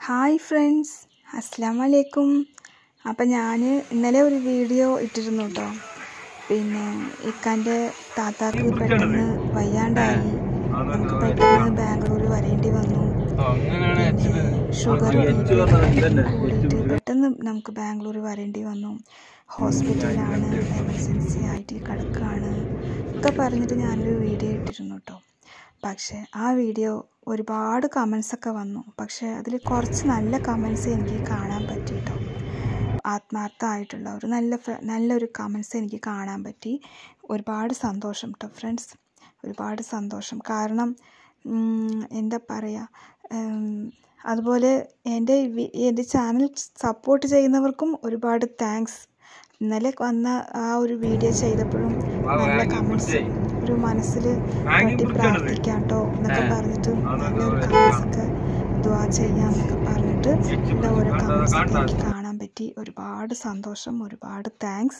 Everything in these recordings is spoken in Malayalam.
ഹായ് ഫ്രണ്ട്സ് അസ്സാം വലൈക്കും അപ്പം ഞാൻ ഇന്നലെ ഒരു വീഡിയോ ഇട്ടിരുന്നു കേട്ടോ പിന്നെ ഇക്കാൻ്റെ താത്താക്ക് പെട്ടെന്ന് വയ്യാണ്ടായി നമുക്ക് പെട്ടെന്ന് ബാംഗ്ലൂർ വരേണ്ടി വന്നു പിന്നെ ഷുഗർ കൂടിയിട്ട് പെട്ടെന്ന് നമുക്ക് ബാംഗ്ലൂർ വരേണ്ടി വന്നു ഹോസ്പിറ്റലിലാണ് എമർജൻസി ആയിട്ട് കിടക്കുകയാണ് ഒക്കെ പറഞ്ഞിട്ട് ഞാനൊരു വീഡിയോ ഇട്ടിരുന്നു കേട്ടോ പക്ഷേ ആ വീഡിയോ ഒരുപാട് കമൻസ് ഒക്കെ വന്നു പക്ഷേ അതിൽ കുറച്ച് നല്ല കമൻസ് എനിക്ക് കാണാൻ പറ്റി കേട്ടോ ആത്മാർത്ഥമായിട്ടുള്ള ഒരു നല്ല ഫ്ര- നല്ലൊരു കമൻസ് എനിക്ക് കാണാൻ പറ്റി ഒരുപാട് സന്തോഷം കേട്ടോ ഫ്രണ്ട്സ് ഒരുപാട് സന്തോഷം കാരണം ഉം, എന്താ പറയുക ഉം, അതുപോലെ എൻ്റെ വി- എൻ്റെ ചാനൽ സപ്പോർട്ട് ചെയ്യുന്നവർക്കും ഒരുപാട് താങ്ക്സ് ഇന്നലെ വന്ന ആ ഒരു വീഡിയോ ചെയ്തപ്പോഴും നല്ല കമൻസ് ഒരു മനസ്സിൽ തട്ടി പ്രാർത്ഥിക്കാം കേട്ടോ എന്നൊക്കെ പറഞ്ഞിട്ട് നല്ലൊരു കമൻസ് ഒക്കെ ദ്വാ ചെയ്യാം എന്നൊക്കെ പറഞ്ഞിട്ട് ഉള്ള ഓരോ കമൻസ് ഒക്കെ എനിക്ക് കാണാൻ പറ്റി ഒരുപാട് സന്തോഷം ഒരുപാട് താങ്ക്സ്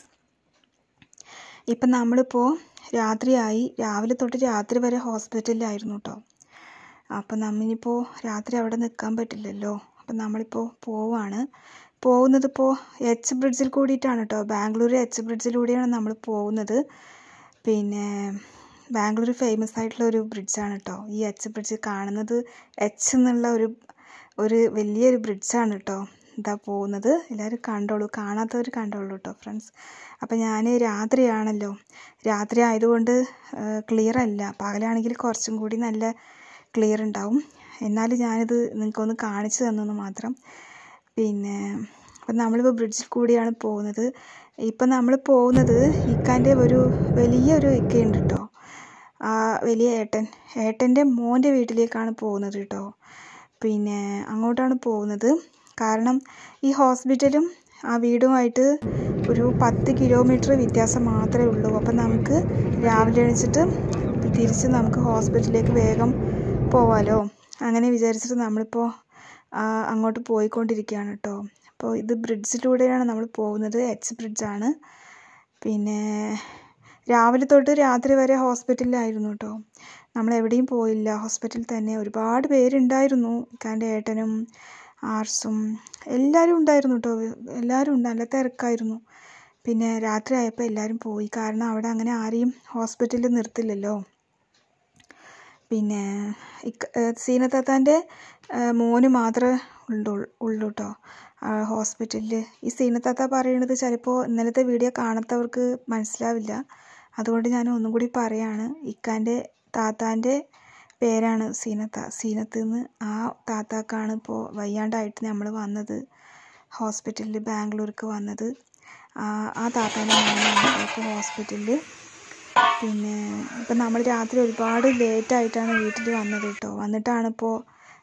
ഇപ്പം നമ്മളിപ്പോൾ രാത്രിയായി രാവിലെ തൊട്ട് രാത്രി വരെ ഹോസ്പിറ്റലിലായിരുന്നു കേട്ടോ അപ്പം നമ്മിനിപ്പോൾ രാത്രി അവിടെ നിൽക്കാൻ പറ്റില്ലല്ലോ അപ്പം നമ്മളിപ്പോൾ പോവാണ് പോകുന്നത് ഇപ്പോൾ എച്ച് ബ്രിഡ്ജിൽ കൂടിയിട്ടാണ് കേട്ടോ ബാംഗ്ലൂർ എച്ച് ബ്രിഡ്ജിലൂടെയാണ് നമ്മൾ പോകുന്നത് പിന്നെ ബാംഗ്ലൂർ ഫേമസ് ആയിട്ടുള്ള ഒരു ബ്രിഡ്ജാണ് കേട്ടോ ഈ എച്ച് ബ്രിഡ്ജ് കാണുന്നത് എച്ച് എന്നുള്ള ഒരു ഒരു വലിയൊരു ബ്രിഡ്ജാണ് കേട്ടോ ഇതാ പോകുന്നത് എല്ലാവരും കണ്ടോളൂ കാണാത്തവർ കണ്ടോളൂ കേട്ടോ ഫ്രണ്ട്സ് അപ്പം ഞാൻ രാത്രിയാണല്ലോ രാത്രി ആയതുകൊണ്ട് ക്ലിയർ അല്ല പകലാണെങ്കിൽ കുറച്ചും കൂടി നല്ല ക്ലിയർ ഉണ്ടാവും എന്നാലും ഞാനിത് നിങ്ങൾക്കൊന്ന് കാണിച്ചു തന്നെന്ന് മാത്രം പിന്നെ അപ്പം നമ്മളിപ്പോൾ ബ്രിഡ്ജിൽ കൂടിയാണ് പോകുന്നത് ഇപ്പം നമ്മൾ പോകുന്നത് ഇക്കാൻ്റെ ഒരു വലിയൊരു ഇക്കയുണ്ട് കേട്ടോ ആ വലിയ ഏട്ടൻ ഏട്ടൻ്റെ മോൻ്റെ വീട്ടിലേക്കാണ് പോകുന്നത് കേട്ടോ പിന്നെ അങ്ങോട്ടാണ് പോകുന്നത് കാരണം ഈ ഹോസ്പിറ്റലും ആ വീടുമായിട്ട് ഒരു പത്ത് കിലോമീറ്റർ വ്യത്യാസം മാത്രമേ ഉള്ളൂ അപ്പം നമുക്ക് രാവിലെ എണീച്ചിട്ട് തിരിച്ച് നമുക്ക് ഹോസ്പിറ്റലിലേക്ക് വേഗം പോവാലോ അങ്ങനെ വിചാരിച്ചിട്ട് നമ്മളിപ്പോൾ ആ, അങ്ങോട്ട് പോയിക്കൊണ്ടിരിക്കുകയാണ് കേട്ടോ അപ്പോൾ ഇത് ബ്രിഡ്ജിലൂടെയാണ് നമ്മൾ പോകുന്നത് എച്ച് ബ്രിഡ്ജാണ് പിന്നെ രാവിലെ തൊട്ട് രാത്രി വരെ ഹോസ്പിറ്റലിലായിരുന്നു കേട്ടോ നമ്മൾ എവിടെയും പോയില്ല ഹോസ്പിറ്റലിൽ തന്നെ ഒരുപാട് പേരുണ്ടായിരുന്നു ഇക്കാൻ്റെ ഏട്ടനും ആർസും എല്ലാവരും ഉണ്ടായിരുന്നു കേട്ടോ എല്ലാവരും ഉണ്ട് നല്ല തിരക്കായിരുന്നു പിന്നെ രാത്രി ആയപ്പോൾ എല്ലാവരും പോയി കാരണം അവിടെ അങ്ങനെ ആരെയും ഹോസ്പിറ്റലിൽ നിർത്തില്ലല്ലോ പിന്നെ ഇക്ക സീനത്താത്താൻ്റെ മോന് മാത്രമേ ഉള്ളൂ ഉള്ളൂ കേട്ടോ ഹോസ്പിറ്റലിൽ ഈ സീനത്താത്ത പറയണത് ചിലപ്പോൾ ഇന്നലത്തെ വീഡിയോ കാണാത്തവർക്ക് മനസ്സിലാവില്ല അതുകൊണ്ട് ഞാൻ ഒന്നും കൂടി പറയാണ് ഇക്കാൻ്റെ താത്താൻ്റെ പേരാണ് സീനത്ത സീനത്ത് നിന്ന് ആ താത്താക്കാണ് ഇപ്പോൾ വയ്യാണ്ടായിട്ട് നമ്മൾ വന്നത് ഹോസ്പിറ്റലിൽ ബാംഗ്ലൂർക്ക് വന്നത് ആ ആ താത്താൻ്റെ മോനാണ് ഇപ്പോൾ ഹോസ്പിറ്റലിൽ പിന്നെ ഇപ്പം നമ്മൾ രാത്രി ഒരുപാട് ലേറ്റ് ആയിട്ടാണ് വീട്ടിൽ വന്നത് കേട്ടോ വന്നിട്ടാണ് ഇപ്പോൾ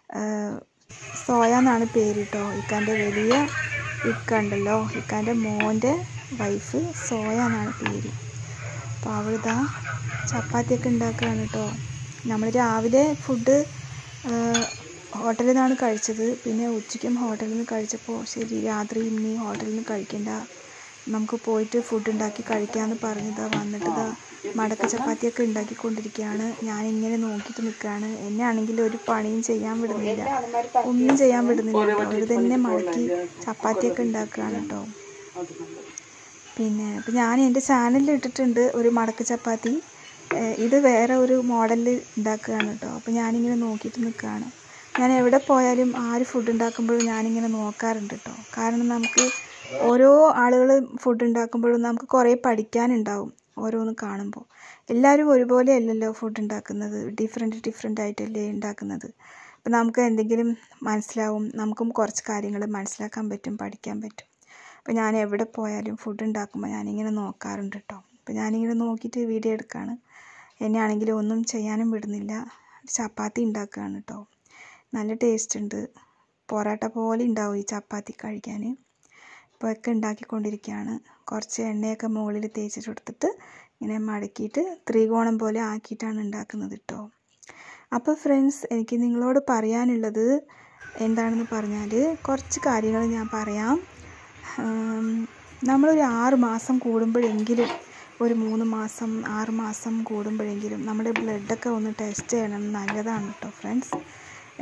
സോയ എന്നാണ് പേര് കേട്ടോ ഇക്കാൻ്റെ വലിയ ഇക്ക ഉണ്ടല്ലോ ഇക്കാൻ്റെ മോൻ്റെ വൈഫ് സോയ എന്നാണ് പേര് അപ്പോൾ അവളിതാ ചപ്പാത്തിയൊക്കെ ഉണ്ടാക്കുകയാണ് കേട്ടോ നമ്മൾ രാവിലെ ഫുഡ് ഹോട്ടലിൽ നിന്നാണ് കഴിച്ചത് പിന്നെ ഉച്ചയ്ക്കും ഹോട്ടലിൽ നിന്ന് കഴിച്ചപ്പോൾ ശരി രാത്രി ഇനി ഹോട്ടലിൽ നിന്ന് കഴിക്കണ്ട നമുക്ക് പോയിട്ട് ഫുഡ് ഉണ്ടാക്കി കഴിക്കാമെന്ന് പറഞ്ഞതാ വന്നിട്ട് ഇതാ മടക്ക ചപ്പാത്തിയൊക്കെ ഉണ്ടാക്കിക്കൊണ്ടിരിക്കുകയാണ് ഞാനിങ്ങനെ നോക്കിയിട്ട് നിൽക്കുകയാണ് എന്നെ ആണെങ്കിൽ ഒരു പണിയും ചെയ്യാൻ വിടുന്നില്ല ഒന്നും ചെയ്യാൻ വിടുന്നില്ല കേട്ടോ അവർ തന്നെ മടക്കി ചപ്പാത്തിയൊക്കെ ഉണ്ടാക്കുകയാണ് കേട്ടോ പിന്നെ ഇപ്പം ഞാൻ എൻ്റെ ചാനലിൽ ഇട്ടിട്ടുണ്ട് ഒരു മടക്ക ചപ്പാത്തി ഏഹ് ഇത് വേറെ ഒരു മോഡലിൽ ഉണ്ടാക്കുകയാണ് കേട്ടോ അപ്പോൾ ഞാനിങ്ങനെ നോക്കിയിട്ട് നിൽക്കുകയാണ് ഞാൻ എവിടെ പോയാലും ആര് ഫുഡ് ഉണ്ടാക്കുമ്പോഴും ഞാനിങ്ങനെ നോക്കാറുണ്ട് കേട്ടോ കാരണം നമുക്ക് ഓരോ ആളുകൾ ഫുഡ് ഉണ്ടാക്കുമ്പോഴും നമുക്ക് കുറേ പഠിക്കാനുണ്ടാവും ഓരോന്ന് കാണുമ്പോൾ എല്ലാവരും ഒരുപോലെ അല്ലല്ലോ ഫുഡ് ഉണ്ടാക്കുന്നത് ഡിഫറെൻറ്റ് ഡിഫറെൻ്റ് ആയിട്ടല്ലേ ഉണ്ടാക്കുന്നത് അപ്പോൾ നമുക്ക് എന്തെങ്കിലും മനസ്സിലാവും നമുക്കും കുറച്ച് കാര്യങ്ങൾ മനസ്സിലാക്കാൻ പറ്റും പഠിക്കാൻ പറ്റും അപ്പോൾ ഞാൻ എവിടെ പോയാലും ഫുഡ് ഉണ്ടാക്കുമ്പോൾ ഞാനിങ്ങനെ നോക്കാറുണ്ട് കേട്ടോ അപ്പോൾ ഞാനിങ്ങനെ നോക്കിയിട്ട് വീഡിയോ എടുക്കുകയാണ് എന്നെ ആണെങ്കിൽ ഒന്നും ചെയ്യാനും വിടുന്നില്ല ചപ്പാത്തി ഉണ്ടാക്കുകയാണ് കേട്ടോ നല്ല ടേസ്റ്റ് ഉണ്ട് പൊറോട്ട പോലെ ഉണ്ടാവും ഈ ചപ്പാത്തി കഴിക്കാൻ ഇപ്പോൾ ഒക്കെ ഉണ്ടാക്കിക്കൊണ്ടിരിക്കുകയാണ് കുറച്ച് എണ്ണയൊക്കെ മുകളിൽ തേച്ചിട്ട് കൊടുത്തിട്ട് ഇങ്ങനെ മടക്കിയിട്ട് ത്രികോണം പോലെ ആക്കിയിട്ടാണ് ഉണ്ടാക്കുന്നത് കേട്ടോ അപ്പോൾ ഫ്രണ്ട്സ് എനിക്ക് നിങ്ങളോട് പറയാനുള്ളത് എന്താണെന്ന് പറഞ്ഞാൽ കുറച്ച് കാര്യങ്ങൾ ഞാൻ പറയാം ഉം, നമ്മളൊരു ആറ് മാസം കൂടുമ്പോഴെങ്കിലും ഒരു മൂന്ന് മാസം ആറ് മാസം കൂടുമ്പോഴെങ്കിലും നമ്മുടെ ബ്ലഡൊക്കെ ഒന്ന് ടെസ്റ്റ് ചെയ്യണം നല്ലതാണ് കേട്ടോ ഫ്രണ്ട്സ്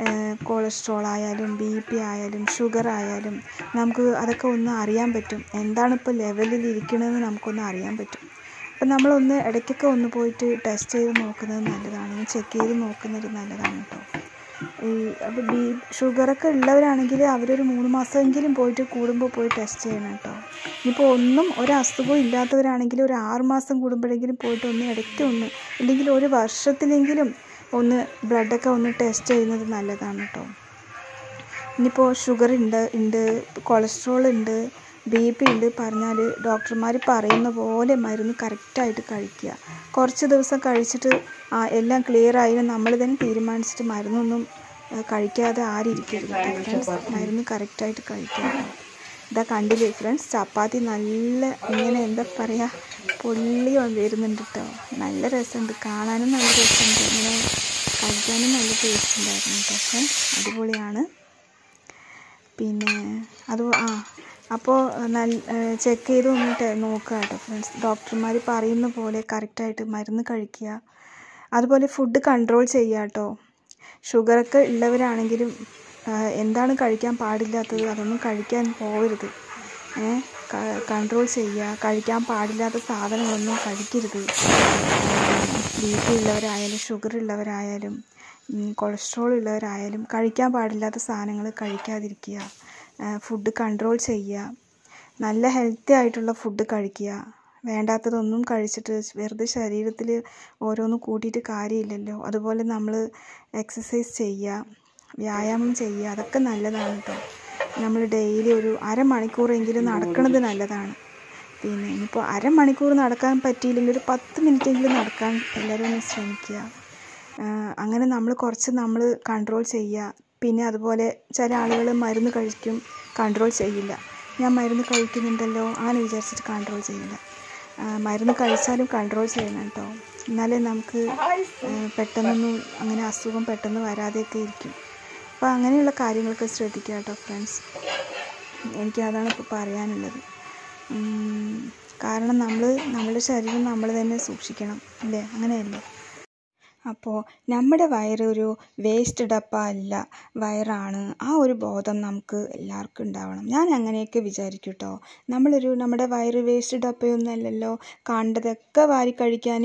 കൊളസ്ട്രോൾ ആയാലും ബി പി ആയാലും ഷുഗർ ആയാലും നമുക്ക് അതൊക്കെ ഒന്ന് അറിയാൻ പറ്റും എന്താണ് ഇപ്പോൾ ലെവലിൽ ഇരിക്കണമെന്ന് നമുക്കൊന്ന് അറിയാൻ പറ്റും അപ്പം നമ്മളൊന്ന് ഇടയ്ക്കൊക്കെ ഒന്ന് പോയിട്ട് ടെസ്റ്റ് ചെയ്ത് നോക്കുന്നത് നല്ലതാണ് ചെക്ക് ചെയ്ത് നോക്കുന്നത് നല്ലതാണ് കേട്ടോ ഈ അപ്പോൾ ബി ഷുഗറൊക്കെ ഉള്ളവരാണെങ്കിൽ അവരൊരു മൂന്ന് മാസമെങ്കിലും പോയിട്ട് കൂടുമ്പോൾ പോയി ടെസ്റ്റ് ചെയ്യണം കേട്ടോ ഇനിയിപ്പോൾ ഒന്നും ഒരു അസുഖവും ഇല്ലാത്തവരാണെങ്കിൽ ഒരു ആറ് മാസം കൂടുമ്പോഴെങ്കിലും പോയിട്ട് ഒന്ന് ഇടയ്ക്ക് ഒന്ന് ഇല്ലെങ്കിൽ ഒരു വർഷത്തിലെങ്കിലും ഒന്ന് ബ്ലഡൊക്കെ ഒന്ന് ടെസ്റ്റ് ചെയ്യുന്നത് നല്ലതാണ് കേട്ടോ ഇനിയിപ്പോൾ ഷുഗർ ഉണ്ട് ഉണ്ട് കൊളസ്ട്രോൾ ഉണ്ട് ബി പി ഉണ്ട് പറഞ്ഞാൽ ഡോക്ടർമാർ പറയുന്ന പോലെ മരുന്ന് കറക്റ്റായിട്ട് കഴിക്കുക കുറച്ച് ദിവസം കഴിച്ചിട്ട് ആ എല്ലാം ക്ലിയർ ആയാലും നമ്മൾ തന്നെ തീരുമാനിച്ചിട്ട് മരുന്നൊന്നും ആ, കഴിക്കാതെ ആരിയിരിക്കരുത് ഫ്രണ്ട്സ് മരുന്ന് കറക്റ്റായിട്ട് കഴിക്കുക കേട്ടോ. ഇതാ കണ്ടില്ലേ ഫ്രണ്ട്സ് ചപ്പാത്തി നല്ല ഇങ്ങനെ എന്താ പറയുക പൊള്ളി വരുന്നുണ്ട് കേട്ടോ നല്ല രസമുണ്ട് കാണാനും നല്ല രസമുണ്ട് ഇങ്ങനെ കഴിക്കാനും നല്ല ടേസ്റ്റ് ഉണ്ടായിരുന്നു കേട്ടോ ഫ്രണ്ട്സ് അടിപൊളിയാണ് പിന്നെ അത് ആ അപ്പോൾ നല്ല ചെക്ക് ചെയ്ത് വന്നിട്ട് നോക്കുക കേട്ടോ ഫ്രണ്ട്സ് ഡോക്ടർമാർ പറയുന്ന പോലെ കറക്റ്റായിട്ട് മരുന്ന് കഴിക്കുക അതുപോലെ ഫുഡ് കൺട്രോൾ ചെയ്യുക കേട്ടോ ഷുഗറൊക്കെ ഉള്ളവരാണെങ്കിലും ആ, എന്താണ് കഴിക്കാൻ പാടില്ലാത്തത് അതൊന്നും കഴിക്കാൻ പോകരുത് ഏ കൺട്രോൾ ചെയ്യുക കഴിക്കാൻ പാടില്ലാത്ത സാധനങ്ങളൊന്നും കഴിക്കരുത് ബി പി ഉള്ളവരായാലും ഷുഗർ ഉള്ളവരായാലും ഉം, കൊളസ്ട്രോൾ ഉള്ളവരായാലും കഴിക്കാൻ പാടില്ലാത്ത സാധനങ്ങൾ കഴിക്കാതിരിക്കുക ഫുഡ് കൺട്രോൾ ചെയ്യുക നല്ല ഹെൽത്തി ആയിട്ടുള്ള ഫുഡ് കഴിക്കുക വേണ്ടാത്തതൊന്നും കഴിച്ചിട്ട് വെറുതെ ശരീരത്തിൽ ഓരോന്ന് കൂട്ടിയിട്ട് കാര്യമില്ലല്ലോ അതുപോലെ നമ്മൾ എക്സസൈസ് ചെയ്യുക വ്യായാമം ചെയ്യുക അതൊക്കെ നല്ലതാണ് കേട്ടോ നമ്മൾ ഡെയിലി ഒരു അരമണിക്കൂറെങ്കിലും നടക്കുന്നത് നല്ലതാണ് പിന്നെ ഇനിയിപ്പോൾ അരമണിക്കൂർ നടക്കാൻ പറ്റിയില്ലെങ്കിൽ ഒരു പത്ത് മിനിറ്റെങ്കിലും നടക്കാൻ എല്ലാവരും ഒന്ന് ശ്രമിക്കുക ആ, അങ്ങനെ നമ്മൾ കുറച്ച് നമ്മൾ കൺട്രോൾ ചെയ്യുക പിന്നെ അതുപോലെ ചില ആളുകൾ മരുന്ന് കഴിക്കും കൺട്രോൾ ചെയ്യില്ല ഞാൻ മരുന്ന് കഴിക്കുന്നുണ്ടല്ലോ അങ്ങനെ വിചാരിച്ചിട്ട് കൺട്രോൾ ചെയ്യില്ല ആ, മരുന്ന് കഴിച്ചാലും കൺട്രോൾ ചെയ്യണം കേട്ടോ എന്നാലേ നമുക്ക് ആ, പെട്ടെന്നൊന്നും അങ്ങനെ അസുഖം പെട്ടെന്ന് വരാതെയൊക്കെ ഇരിക്കും അപ്പോൾ അങ്ങനെയുള്ള കാര്യങ്ങളൊക്കെ ശ്രദ്ധിക്കുക കേട്ടോ ഫ്രണ്ട്സ് എനിക്ക് അതാണ് ഇപ്പോൾ പറയാനുള്ളത് ഉം, കാരണം നമ്മൾ നമ്മുടെ ശരീരം നമ്മൾ തന്നെ സൂക്ഷിക്കണം അല്ലേ അങ്ങനെയല്ലേ അപ്പോൾ നമ്മുടെ വയറ് ഒരു വേസ്റ്റ് ഡപ്പ അല്ല വയറാണ് ആ ഒരു ബോധം നമുക്ക് എല്ലാവർക്കും ഉണ്ടാവണം ഞാൻ അങ്ങനെയൊക്കെ വിചാരിക്കും കേട്ടോ നമ്മളൊരു നമ്മുടെ വയറ് വേസ്റ്റ് ഡപ്പയൊന്നും അല്ലല്ലോ കണ്ടതൊക്കെ വാരി കഴിക്കാൻ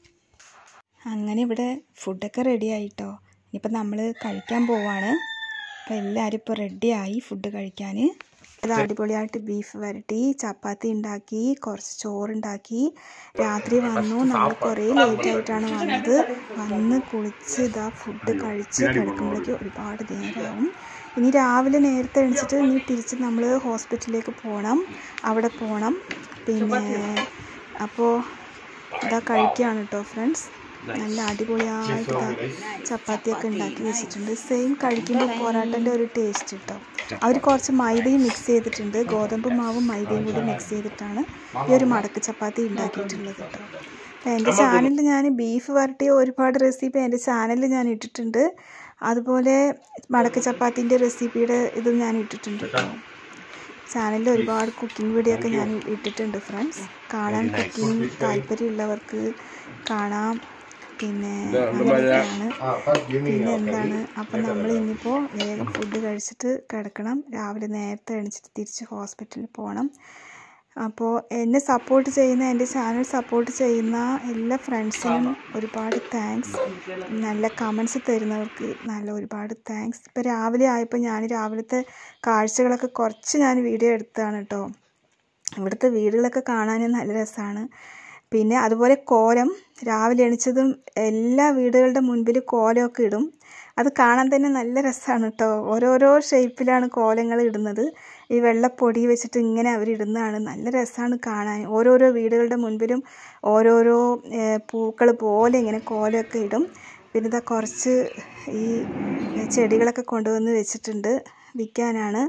അങ്ങനെ ഇവിടെ ഫുഡൊക്കെ റെഡി ആയിട്ടോ ഇനിയിപ്പോൾ നമ്മൾ കഴിക്കാൻ പോവാണ് അപ്പോൾ എല്ലാവരും ഇപ്പോൾ റെഡിയായി ഫുഡ് കഴിക്കാൻ ഇത് അടിപൊളിയായിട്ട് ബീഫ് വരട്ടി ചപ്പാത്തി ഉണ്ടാക്കി കുറച്ച് ചോറുണ്ടാക്കി രാത്രി വന്നു നമ്മൾ കുറേ ലേറ്റ് ആയിട്ടാണ് വന്നത് വന്ന് കുളിച്ച് ഇതാ ഫുഡ് കഴിച്ച് കിടക്കുമ്പോഴേക്കും ഒരുപാട് നേരമാവും ഇനി രാവിലെ നേരത്തെ എണിച്ചിട്ട് ഇനി തിരിച്ച് നമ്മൾ ഹോസ്പിറ്റലിലേക്ക് പോകണം അവിടെ പോകണം പിന്നെ അപ്പോൾ ഇതാ കഴിക്കുകയാണ് കേട്ടോ ഫ്രണ്ട്സ് നല്ല അടിപൊളിയായിട്ട് ഇതാ ചപ്പാത്തിയൊക്കെ ഉണ്ടാക്കി വെച്ചിട്ടുണ്ട് സെയിം കഴിക്കുമ്പോൾ പൊറാട്ടൻ്റെ ഒരു ടേസ്റ്റ് കിട്ടും അവർ കുറച്ച് മൈദയും മിക്സ് ചെയ്തിട്ടുണ്ട് ഗോതമ്പ് മാവും മൈദയും കൂടി മിക്സ് ചെയ്തിട്ടാണ് ഈ ഒരു മടക്ക് ചപ്പാത്തി ഉണ്ടാക്കിയിട്ടുള്ളത് കേട്ടോ അപ്പോൾ എൻ്റെ ചാനലിൽ ഞാൻ ബീഫ് വരട്ടിയ ഒരുപാട് റെസിപ്പി എൻ്റെ ചാനലിൽ ഞാൻ ഇട്ടിട്ടുണ്ട് അതുപോലെ മടക്ക് ചപ്പാത്തിൻ്റെ റെസിപ്പിയുടെ ഇതും ഞാൻ ഇട്ടിട്ടുണ്ട് കേട്ടോ ചാനലിൽ ഒരുപാട് കുക്കിംഗ് വീഡിയോ ഒക്കെ ഞാൻ ഇട്ടിട്ടുണ്ട് ഫ്രണ്ട്സ് കാണാൻ കുക്കിംഗ് താല്പര്യമുള്ളവർക്ക് കാണാം പിന്നെ അങ്ങനെയൊക്കെയാണ് പിന്നെ എന്താണ് അപ്പം നമ്മൾ ഇനിയിപ്പോൾ വേഗം ഫുഡ് കഴിച്ചിട്ട് കിടക്കണം രാവിലെ നേരത്തെ എണിച്ചിട്ട് തിരിച്ച് ഹോസ്പിറ്റലിൽ പോകണം അപ്പോൾ എന്നെ സപ്പോർട്ട് ചെയ്യുന്ന എൻ്റെ ചാനൽ സപ്പോർട്ട് ചെയ്യുന്ന എല്ലാ ഫ്രണ്ട്സിനും ഒരുപാട് താങ്ക്സ് നല്ല കമൻസ് തരുന്നവർക്ക് നല്ല ഒരുപാട് താങ്ക്സ് ഇപ്പോൾ രാവിലെ ആയപ്പോൾ ഞാൻ രാവിലത്തെ കാഴ്ചകളൊക്കെ കുറച്ച് ഞാൻ വീഡിയോ എടുത്തതാണ് കേട്ടോ ഇവിടുത്തെ വീടുകളൊക്കെ കാണാൻ നല്ല രസമാണ് പിന്നെ അതുപോലെ കോലം രാവിലെ എണിച്ചതും എല്ലാ വീടുകളുടെ മുൻപിൽ കോലമൊക്കെ ഇടും അത് കാണാൻ തന്നെ നല്ല രസമാണ് കേട്ടോ ഓരോരോ ഷേപ്പിലാണ് കോലങ്ങൾ ഇടുന്നത് ഈ വെള്ളപ്പൊടി വെച്ചിട്ട് ഇങ്ങനെ അവരിടുന്നതാണ് നല്ല രസമാണ് കാണാൻ ഓരോരോ വീടുകളുടെ മുൻപിലും ഓരോരോ പൂക്കൾ പോലെ ഇങ്ങനെ കോലമൊക്കെ ഇടും പിന്നെ ഇതാ കുറച്ച് ഈ ചെടികളൊക്കെ കൊണ്ടുവന്ന് വെച്ചിട്ടുണ്ട് വിൽക്കാനാണ്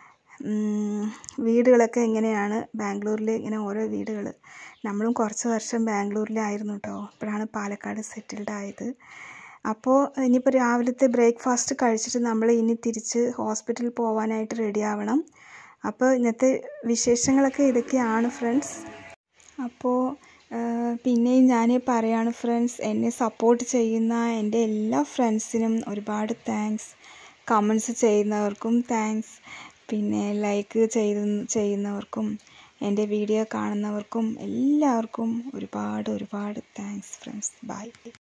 ഉം, വീടുകളൊക്കെ എങ്ങനെയാണ് ബാംഗ്ലൂരിൽ ഇങ്ങനെ ഓരോ വീടുകൾ നമ്മളും കുറച്ച് വർഷം ബാംഗ്ലൂരിലായിരുന്നു കേട്ടോ ഇപ്പോഴാണ് പാലക്കാട് സെറ്റിൽഡ് ആയത് അപ്പോൾ ഇനിയിപ്പോൾ രാവിലത്തെ ബ്രേക്ക്ഫാസ്റ്റ് കഴിച്ചിട്ട് നമ്മൾ ഇനി തിരിച്ച് ഹോസ്പിറ്റലിൽ പോകാനായിട്ട് റെഡി ആവണം അപ്പോൾ ഇന്നത്തെ വിശേഷങ്ങളൊക്കെ ഇതൊക്കെയാണ് ഫ്രണ്ട്സ് അപ്പോൾ പിന്നെയും ഞാൻ പറയാണ് ഫ്രണ്ട്സ് എന്നെ സപ്പോർട്ട് ചെയ്യുന്ന എൻ്റെ എല്ലാ ഫ്രണ്ട്സിനും ഒരുപാട് താങ്ക്സ് കമൻസ് ചെയ്യുന്നവർക്കും താങ്ക്സ് പിന്നെ ലൈക്ക് ചെയ്ത് ചെയ്യുന്നവർക്കും എൻ്റെ വീഡിയോ കാണുന്നവർക്കും എല്ലാവർക്കും ഒരുപാട് ഒരുപാട് താങ്ക്സ് ഫ്രണ്ട്സ് ബൈ